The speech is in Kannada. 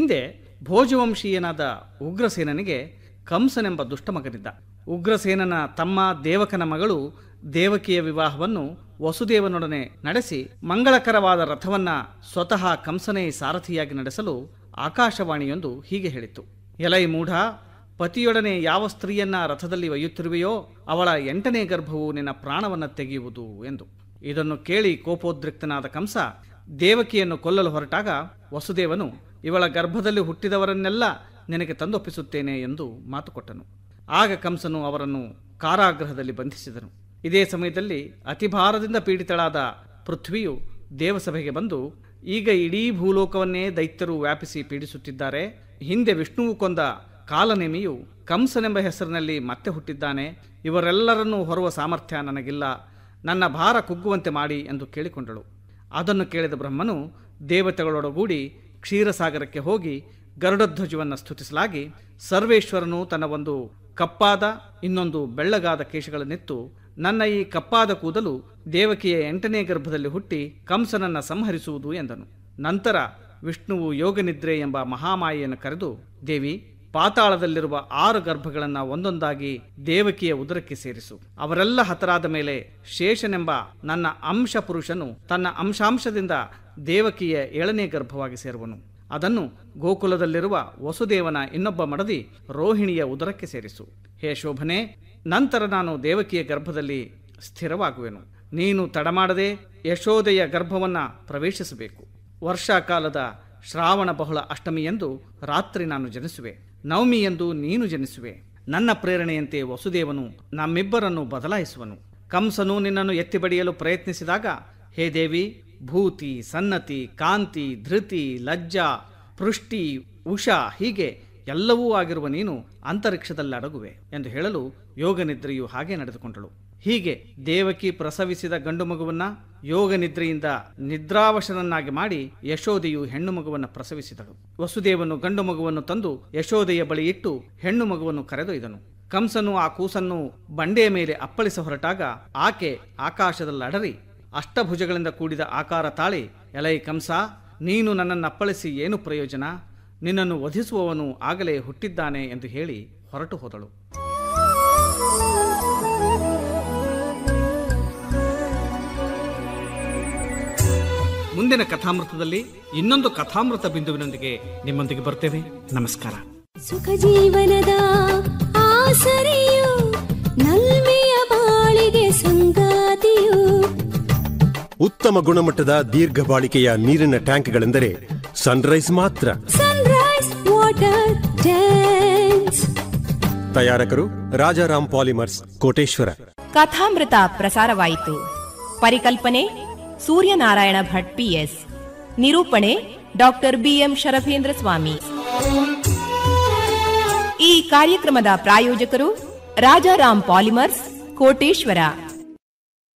ಹಿಂದೆ ಭೋಜವಂಶೀಯನಾದ ಉಗ್ರಸೇನನಿಗೆ ಕಂಸನೆಂಬ ದುಷ್ಟಮಗನಿದ್ದ ಉಗ್ರಸೇನನ ತಮ್ಮ ದೇವಕನ ಮಗಳು ದೇವಕಿಯ ವಿವಾಹವನ್ನು ವಸುದೇವನೊಡನೆ ನಡೆಸಿ ಮಂಗಳಕರವಾದ ರಥವನ್ನ ಸ್ವತಃ ಕಂಸನೇ ಸಾರಥಿಯಾಗಿ ನಡೆಸಲು ಆಕಾಶವಾಣಿಯೊಂದು ಹೀಗೆ ಹೇಳಿತು ಎಲೈ ಮೂಢ ಪತಿಯೊಡನೆ ಯಾವ ಸ್ತ್ರೀಯನ್ನ ರಥದಲ್ಲಿ ಒಯ್ಯುತ್ತಿರುವೆಯೋ ಅವಳ ಎಂಟನೇ ಗರ್ಭವು ನಿನ್ನ ಪ್ರಾಣವನ್ನ ತೆಗೆಯುವುದು ಎಂದು ಇದನ್ನು ಕೇಳಿ ಕೋಪೋದ್ರಿಕ್ತನಾದ ಕಂಸ ದೇವಕಿಯನ್ನು ಕೊಲ್ಲಲು ಹೊರಟಾಗ ವಸುದೇವನು ಇವಳ ಗರ್ಭದಲ್ಲಿ ಹುಟ್ಟಿದವರನ್ನೆಲ್ಲ ನಿನಗೆ ತಂದೊಪ್ಪಿಸುತ್ತೇನೆ ಎಂದು ಮಾತು ಕೊಟ್ಟನು ಆಗ ಕಂಸನು ಅವರನ್ನು ಕಾರಾಗೃಹದಲ್ಲಿ ಬಂಧಿಸಿದನು ಇದೇ ಸಮಯದಲ್ಲಿ ಅತಿಭಾರದಿಂದ ಪೀಡಿತಳಾದ ಪೃಥ್ವಿಯು ದೇವಸಭೆಗೆ ಬಂದು ಈಗ ಇಡೀ ಭೂಲೋಕವನ್ನೇ ದೈತ್ಯರು ವ್ಯಾಪಿಸಿ ಪೀಡಿಸುತ್ತಿದ್ದಾರೆ ಹಿಂದೆ ವಿಷ್ಣುವು ಕೊಂದ ಕಾಲನೇಮಿಯು ಕಂಸನೆಂಬ ಹೆಸರಿನಲ್ಲಿ ಮತ್ತೆ ಹುಟ್ಟಿದ್ದಾನೆ ಇವರೆಲ್ಲರನ್ನೂ ಹೊರುವ ಸಾಮರ್ಥ್ಯ ನನಗಿಲ್ಲ ನನ್ನ ಭಾರ ಕುಗ್ಗುವಂತೆ ಮಾಡಿ ಎಂದು ಕೇಳಿಕೊಂಡಳು ಅದನ್ನು ಕೇಳಿದ ಬ್ರಹ್ಮನು ದೇವತೆಗಳೊಡಗೂಡಿ ಕ್ಷೀರಸಾಗರಕ್ಕೆ ಹೋಗಿ ಗರುಡಧ್ವಜವನ್ನು ಸ್ತುತಿಸಲಾಗಿ ಸರ್ವೇಶ್ವರನು ತನ್ನ ಒಂದು ಕಪ್ಪಾದ ಇನ್ನೊಂದು ಬೆಳ್ಳಗಾದ ಕೇಶಗಳನ್ನೆತ್ತು ನನ್ನ ಈ ಕಪ್ಪಾದ ಕೂದಲು ದೇವಕಿಯ ಎಂಟನೇ ಗರ್ಭದಲ್ಲಿ ಹುಟ್ಟಿ ಕಂಸನನ್ನ ಸಂಹರಿಸುವುದು ಎಂದನು ನಂತರ ವಿಷ್ಣುವು ಯೋಗನಿದ್ರೆ ಎಂಬ ಮಹಾಮಾಯೆಯನ್ನು ಕರೆದು ದೇವಿ ಪಾತಾಳದಲ್ಲಿರುವ ಆರು ಗರ್ಭಗಳನ್ನು ಒಂದೊಂದಾಗಿ ದೇವಕಿಯ ಉದರಕ್ಕೆ ಸೇರಿಸು ಅವರೆಲ್ಲ ಹತರಾದ ಮೇಲೆ ಶೇಷನೆಂಬ ನನ್ನ ಅಂಶ ಪುರುಷನು ತನ್ನ ಅಂಶಾಂಶದಿಂದ ದೇವಕಿಯ ಏಳನೇ ಗರ್ಭವಾಗಿ ಸೇರುವನು ಅದನ್ನು ಗೋಕುಲದಲ್ಲಿರುವ ವಸುದೇವನ ಇನ್ನೊಬ್ಬ ಮಡದಿ ರೋಹಿಣಿಯ ಉದರಕ್ಕೆ ಸೇರಿಸು ಹೇ ಶೋಭನೆ ನಂತರ ನಾನು ದೇವಕಿಯ ಗರ್ಭದಲ್ಲಿ ಸ್ಥಿರವಾಗುವೆನು ನೀನು ತಡಮಾಡದೆ ಯಶೋದೆಯ ಗರ್ಭವನ್ನ ಪ್ರವೇಶಿಸಬೇಕು ವರ್ಷಾಕಾಲದ ಶ್ರಾವಣ ಬಹುಳ ಅಷ್ಟಮಿಯಂದು ರಾತ್ರಿ ನಾನು ಜನಿಸುವೆ ನವಮಿಯಂದು ನೀನು ಜನಿಸುವೆ ನನ್ನ ಪ್ರೇರಣೆಯಂತೆ ವಸುದೇವನು ನಮ್ಮಿಬ್ಬರನ್ನು ಬದಲಾಯಿಸುವನು ಕಂಸನು ನಿನ್ನನ್ನು ಎತ್ತಿ ಬಡಿಯಲು ಪ್ರಯತ್ನಿಸಿದಾಗ ಹೇ ದೇವಿ ಭೂತಿ ಸನ್ನತಿ ಕಾಂತಿ ಧೃತಿ ಲಜ್ಜಾ ಪೃಷ್ಟಿ ಉಷಾ ಹೀಗೆ ಎಲ್ಲವೂ ಆಗಿರುವ ನೀನು ಅಂತರಿಕ್ಷದಲ್ಲಿ ಅಡಗುವೆ ಎಂದು ಹೇಳಲು ಯೋಗನಿದ್ರೆಯು ಹಾಗೆ ನಡೆದುಕೊಂಡಳು ಹೀಗೆ ದೇವಕಿ ಪ್ರಸವಿಸಿದ ಗಂಡು ಮಗುವನ್ನ ಯೋಗ ನಿದ್ರೆಯಿಂದ ನಿದ್ರಾವಶನನ್ನಾಗಿ ಮಾಡಿ ಯಶೋದೆಯು ಹೆಣ್ಣು ಮಗುವನ್ನು ಪ್ರಸವಿಸಿದಳು ವಸುದೇವನು ಗಂಡು ಮಗುವನ್ನು ತಂದು ಯಶೋದೆಯ ಬಳಿ ಇಟ್ಟು ಹೆಣ್ಣು ಮಗುವನ್ನು ಕರೆದೊಯ್ದನು ಕಂಸನು ಆ ಕೂಸನ್ನು ಬಂಡೆಯ ಮೇಲೆ ಅಪ್ಪಳಿಸ ಹೊರಟಾಗ ಆಕೆ ಆಕಾಶದಲ್ಲಿ ಅಡರಿ ಅಷ್ಟಭುಜಗಳಿಂದ ಕೂಡಿದ ಆಕಾರ ತಾಳಿ ಎಲೈ ಕಂಸ ನೀನು ನನ್ನನ್ನು ಅಪ್ಪಳಿಸಿ ಏನು ಪ್ರಯೋಜನ ನಿನ್ನನ್ನು ವಧಿಸುವವನು ಆಗಲೇ ಹುಟ್ಟಿದ್ದಾನೆ ಎಂದು ಹೇಳಿ ಹೊರಟು ಹೋದಳು ಮುಂದಿನ ಕಥಾಮೃತದಲ್ಲಿ ಇನ್ನೊಂದು ಕಥಾಮೃತ ಬಿಂದುವಿನೊಂದಿಗೆ ನಿಮ್ಮೊಂದಿಗೆ ಬರ್ತೇವೆ ನಮಸ್ಕಾರ ಸುಖ ಜೀವನದ ಆಸರೆಯು ನಲ್ಮೆಯ ಬಾಳಿಗೆ ಸಂಗಾತಿಯು ಉತ್ತಮ ಗುಣಮಟ್ಟದ ದೀರ್ಘ ಬಾಳಿಕೆಯ ನೀರಿನ ಟ್ಯಾಂಕ್ಗಳೆಂದರೆ ಸನ್ರೈಸ್ ಮಾತ್ರ ಸನ್ರೈಸ್ ವಾಟರ್ ಟ್ಯಾಂಕ್ಸ್ ತಯಾರಕರು ರಾಜಾರಾಮ್ ಪಾಲಿಮರ್ಸ್ ಕೋಟೇಶ್ವರ ಕಥಾಮೃತ ಪ್ರಸಾರವಾಯಿತು ಪರಿಕಲ್ಪನೆ ಸೂರ್ಯನಾರಾಯಣ ಭಟ್ ಪಿಎಸ್ ನಿರೂಪಣೆ ಡಾಕ್ಟರ್ ಬಿಎಂ ಶರಭೇಂದ್ರ ಸ್ವಾಮಿ ಈ ಕಾರ್ಯಕ್ರಮದ ಪ್ರಾಯೋಜಕರು ರಾಜಾರಾಮ್ ಪಾಲಿಮರ್ಸ್ ಕೋಟೇಶ್ವರ